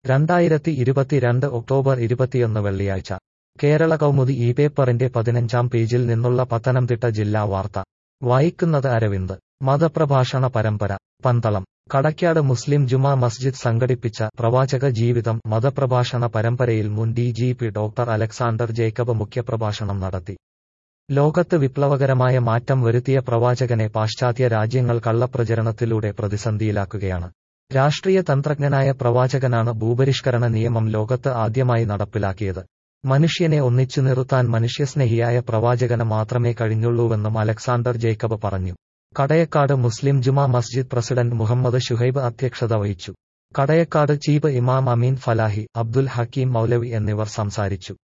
രണ്ടായിരത്തി ഇരുപത്തിരണ്ട് ഒക്ടോബർ ഇരുപത്തിയൊന്ന് വെള്ളിയാഴ്ച കേരള കൗമുദി ഈ പേപ്പറിന്റെ പതിനഞ്ചാം പേജിൽ നിന്നുള്ള പത്തനംതിട്ട ജില്ലാ വാർത്ത വായിക്കുന്നത് അരവിന്ദ് മതപ്രഭാഷണ പരമ്പര പന്തളം കടയ്ക്കാട് മുസ്ലിം ജുമാ മസ്ജിദ് സംഘടിപ്പിച്ച പ്രവാചക ജീവിതം മതപ്രഭാഷണ പരമ്പരയിൽ മുൻ D G P doctor Alexander Jacob മുഖ്യപ്രഭാഷണം നടത്തി ലോകത്ത് വിപ്ലവകരമായ മാറ്റം വരുത്തിയ പ്രവാചകനെ പാശ്ചാത്യ രാജ്യങ്ങൾ കള്ളപ്രചരണത്തിലൂടെ പ്രതിസന്ധിയിലാക്കുകയാണ് രാഷ്ട്രീയ തന്ത്രജ്ഞനായ പ്രവാചകനാണ് ഭൂപരിഷ്കരണ നിയമം ലോകത്ത് ആദ്യമായി നടപ്പിലാക്കിയത് മനുഷ്യനെ ഒന്നിച്ചു നിർത്താൻ മനുഷ്യസ്നേഹിയായ പ്രവാചകന് മാത്രമേ കഴിഞ്ഞുള്ളൂവെന്നും അലക്സാണ്ടർ ജേക്കബ് പറഞ്ഞു കടയക്കാട് മുസ്ലിം ജുമാ മസ്ജിദ് പ്രസിഡന്റ് മുഹമ്മദ് ഷുഹൈബ് അധ്യക്ഷത വഹിച്ചു കടയക്കാട് ചീഫ് ഇമാം അമീൻ ഫലാഹി അബ്ദുൽ ഹക്കീം മൗലവി എന്നിവർ സംസാരിച്ചു